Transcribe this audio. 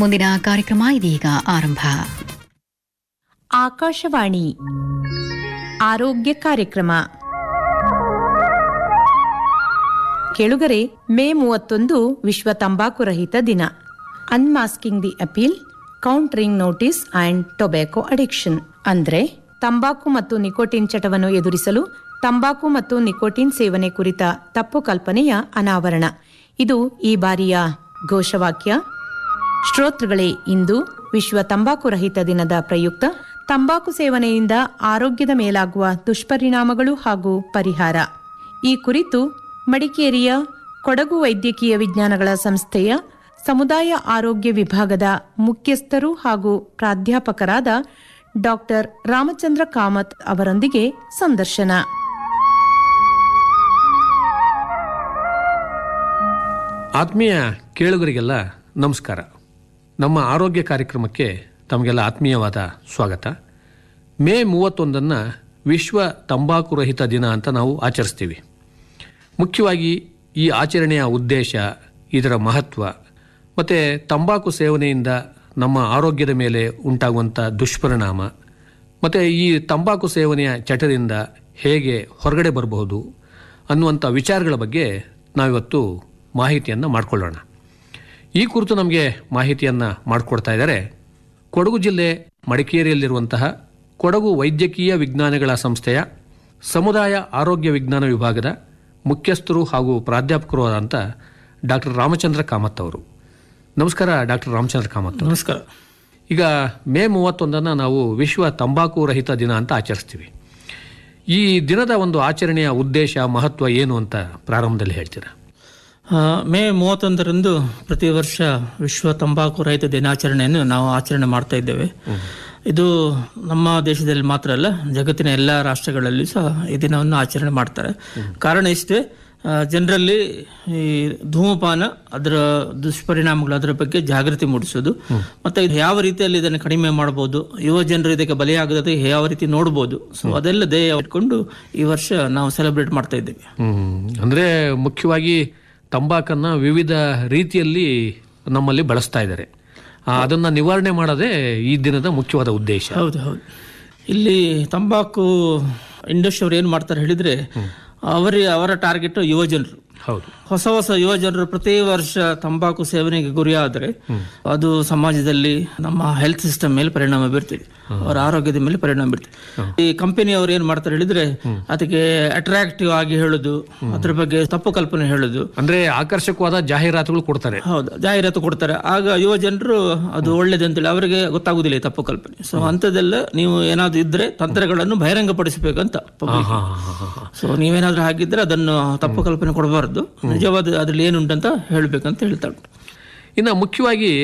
ಮುಂದಿನ ಕಾರ್ಯಕ್ರಮ ಇದೀಗ ಆರಂಭ ಆಕಾಶವಾಣಿ ಆರೋಗ್ಯ ಕಾರ್ಯಕ್ರಮ ಕೆಳುಗರೆ ಮೇ ಮೂವತ್ತೊಂದು ವಿಶ್ವ ತಂಬಾಕು ರಹಿತ ದಿನ unmasking the appeal countering notice and tobacco addiction ಅಂದ್ರೆ ತಂಬಾಕು ಮತ್ತು ನಿಕೋಟಿನ್ ಚಟವನ್ನು ಎದುರಿಸಲು ತಂಬಾಕು ಮತ್ತು ನಿಕೋಟಿನ್ ಸೇವನೆ ಕುರಿತ ತಪ್ಪು ಕಲ್ಪನೆಯ ಅನಾವರಣ ಇದು ಈ ಬಾರಿಯ ಘೋಷವಾಕ್ಯ ಶ್ರೋತೃಗಳೇ ಇಂದು ವಿಶ್ವ ತಂಬಾಕು ರಹಿತ ದಿನದ ಪ್ರಯುಕ್ತ ತಂಬಾಕು ಸೇವನೆಯಿಂದ ಆರೋಗ್ಯದ ಮೇಲಾಗುವ ದುಷ್ಪರಿಣಾಮಗಳು ಹಾಗೂ ಪರಿಹಾರ ಈ ಕುರಿತು ಮಡಿಕೇರಿಯ ಕೊಡಗು ವೈದ್ಯಕೀಯ ವಿಜ್ಞಾನಗಳ ಸಂಸ್ಥೆಯ ಸಮುದಾಯ ಆರೋಗ್ಯ ವಿಭಾಗದ ಮುಖ್ಯಸ್ಥರು ಹಾಗೂ ಪ್ರಾಧ್ಯಾಪಕರಾದ ಡಾಕ್ಟರ್ ರಾಮಚಂದ್ರ ಕಾಮತ್ ಅವರೊಂದಿಗೆ ಸಂದರ್ಶನ ಆತ್ಮೀಯ ಕೇಳುಗರಿಗೆಲ್ಲ ನಮಸ್ಕಾರ ನಮ್ಮ ಆರೋಗ್ಯ ಕಾರ್ಯಕ್ರಮಕ್ಕೆ ತಮಗೆಲ್ಲ ಆತ್ಮೀಯವಾದ ಸ್ವಾಗತ ಮೇ ಮೂವತ್ತೊಂದನ್ನು ವಿಶ್ವ ತಂಬಾಕು ರಹಿತ ದಿನ ಅಂತ ನಾವು ಆಚರಿಸ್ತೀವಿ ಮುಖ್ಯವಾಗಿ ಈ ಆಚರಣೆಯ ಉದ್ದೇಶ ಇದರ ಮಹತ್ವ ಮತ್ತು ತಂಬಾಕು ಸೇವನೆಯಿಂದ ನಮ್ಮ ಆರೋಗ್ಯದ ಮೇಲೆ ಉಂಟಾಗುವಂಥ ದುಷ್ಪರಿಣಾಮ ಮತ್ತು ಈ ತಂಬಾಕು ಸೇವನೆಯ ಚಟದಿಂದ ಹೇಗೆ ಹೊರಗಡೆ ಬರಬಹುದು ಅನ್ನುವಂಥ ವಿಚಾರಗಳ ಬಗ್ಗೆ ನಾವಿವತ್ತು ಮಾಹಿತಿಯನ್ನು ಮಾಡಿಕೊಳ್ಳೋಣ ಈ ಕುರಿತು ನಮಗೆ ಮಾಹಿತಿಯನ್ನು ಮಾಡಿಕೊಡ್ತಾ ಇದ್ದಾರೆ ಕೊಡಗು ಜಿಲ್ಲೆ ಮಡಿಕೇರಿಯಲ್ಲಿರುವಂತಹ ಕೊಡಗು ವೈದ್ಯಕೀಯ ವಿಜ್ಞಾನಗಳ ಸಂಸ್ಥೆಯ ಸಮುದಾಯ ಆರೋಗ್ಯ ವಿಜ್ಞಾನ ವಿಭಾಗದ ಮುಖ್ಯಸ್ಥರು ಹಾಗೂ ಪ್ರಾಧ್ಯಾಪಕರು ಆದಂಥ ಡಾಕ್ಟರ್ ರಾಮಚಂದ್ರ ಕಾಮತ್ ಅವರು ನಮಸ್ಕಾರ ಡಾಕ್ಟರ್ ರಾಮಚಂದ್ರ ಕಾಮತ್ ಅವರು. ನಮಸ್ಕಾರ ಈಗ ಮೇ ಮೂವತ್ತೊಂದನ್ನು ನಾವು ವಿಶ್ವ ತಂಬಾಕು ರಹಿತ ದಿನ ಅಂತ ಆಚರಿಸ್ತೀವಿ ಈ ದಿನದ ಒಂದು ಆಚರಣೆಯ ಉದ್ದೇಶ ಮಹತ್ವ ಏನು ಅಂತ ಪ್ರಾರಂಭದಲ್ಲಿ ಹೇಳ್ತೀರಾ ಆ, ಮೇ ಮೂವತ್ತೊಂದರಂದು ಪ್ರತಿ ವರ್ಷ ವಿಶ್ವ ತಂಬಾಕು ರಹಿತ ದಿನಾಚರಣೆಯನ್ನು ನಾವು ಆಚರಣೆ ಮಾಡ್ತಾ ಇದ್ದೇವೆ ಇದು ನಮ್ಮ ದೇಶದಲ್ಲಿ ಮಾತ್ರ ಅಲ್ಲ ಜಗತ್ತಿನ ಎಲ್ಲ ರಾಷ್ಟ್ರಗಳಲ್ಲಿ ಸಹ ಈ ದಿನವನ್ನು ಆಚರಣೆ ಮಾಡ್ತಾರೆ ಕಾರಣ ಇಷ್ಟೇ ಜನರಲ್ಲಿ ಈ ಧೂಮಪಾನ ಅದರ ದುಷ್ಪರಿಣಾಮಗಳು ಅದರ ಬಗ್ಗೆ ಜಾಗೃತಿ ಮೂಡಿಸೋದು ಮತ್ತೆ ಇದು ಯಾವ ರೀತಿಯಲ್ಲಿ ಇದನ್ನು ಕಡಿಮೆ ಮಾಡಬಹುದು ಯುವ ಜನರು ಇದಕ್ಕೆ ಬಲಿಯಾಗದೆ ಯಾವ ರೀತಿ ನೋಡಬಹುದು ಸೊ ಅದೆಲ್ಲ ಧ್ಯೇಯ ಇಟ್ಕೊಂಡು ಈ ವರ್ಷ ನಾವು ಸೆಲೆಬ್ರೇಟ್ ಮಾಡ್ತಾ ಇದ್ದೇವೆ ಹ್ಮ್. ಅಂದ್ರೆ ಮುಖ್ಯವಾಗಿ ತಂಬಾಕನ್ನ ವಿವಿಧ ರೀತಿಯಲ್ಲಿ ನಮ್ಮಲ್ಲಿ ಬಳಸ್ತಾ ಇದ್ದಾರೆ ಆ, ಅದನ್ನ ನಿವಾರಣೆ ಮಾಡೋದೇ ಈ ದಿನದ ಮುಖ್ಯವಾದ ಉದ್ದೇಶ ಹೌದು ಹೌದು ಇಲ್ಲಿ ತಂಬಾಕು ಇಂಡಸ್ಟ್ರಿ ಅವ್ರು ಏನು ಮಾಡ್ತಾರೆ ಹೇಳಿದ್ರೆ ಅವರ ಅವರ ಟಾರ್ಗೆಟ್ ಯುವ ಜನರು ಹೌದು ಹೊಸ ಹೊಸ ಯುವ ಜನರು ಪ್ರತಿ ವರ್ಷ ತಂಬಾಕು ಸೇವನೆಗೆ ಗುರಿಯಾದರೆ ಅದು ಸಮಾಜದಲ್ಲಿ ನಮ್ಮ ಹೆಲ್ತ್ ಸಿಸ್ಟಮ್ ಮೇಲೆ ಪರಿಣಾಮ ಬೀರ್ತಿದೆ ಅವರ ಆರೋಗ್ಯದ ಮೇಲೆ ಪರಿಣಾಮ ಬೀರ್ತಿದೆ ಈ ಕಂಪನಿ ಅವ್ರು ಏನ್ ಮಾಡ್ತಾರೆ ಹೇಳಿದ್ರೆ ಅದಕ್ಕೆ ಅಟ್ರಾಕ್ಟಿವ್ ಆಗಿ ಹೇಳುದು ಅದ್ರ ಬಗ್ಗೆ ತಪ್ಪು ಕಲ್ಪನೆ ಹೇಳುದು ಅಂದ್ರೆ ಆಕರ್ಷಕವಾದ ಜಾಹೀರಾತುಗಳು ಕೊಡ್ತಾರೆ ಹೌದು ಜಾಹೀರಾತು ಕೊಡ್ತಾರೆ ಆಗ ಯುವ ಜನರು ಅದು ಒಳ್ಳೇದು ಅಂತೇಳಿ ಅವರಿಗೆ ಗೊತ್ತಾಗುದಿಲ್ಲ ಈ ತಪ್ಪು ಕಲ್ಪನೆ ಸೊ ಅಂಥದ್ದೆಲ್ಲ ನೀವು ಏನಾದ್ರು ಇದ್ರೆ ತಂತ್ರಗಳನ್ನು ಬಹಿರಂಗಪಡಿಸಬೇಕಂತ public. ಹಾ, ಹಾ, ಹಾ, ಹಾ. ಸೊ ನೀವೇನಾದ್ರೂ ಹಾಗಿದ್ರೆ ಅದನ್ನು ತಪ್ಪು ಕಲ್ಪನೆ ಕೊಡಬಾರ್ದು ನಿಜವಾದ ಅದ್ರಲ್ಲಿ ಏನುಂಟಂತ ಹೇಳ್ಬೇಕಂತ ಹೇಳ್ತಾ ಉಂಟು ಇನ್ನು ಮುಖ್ಯವಾಗಿ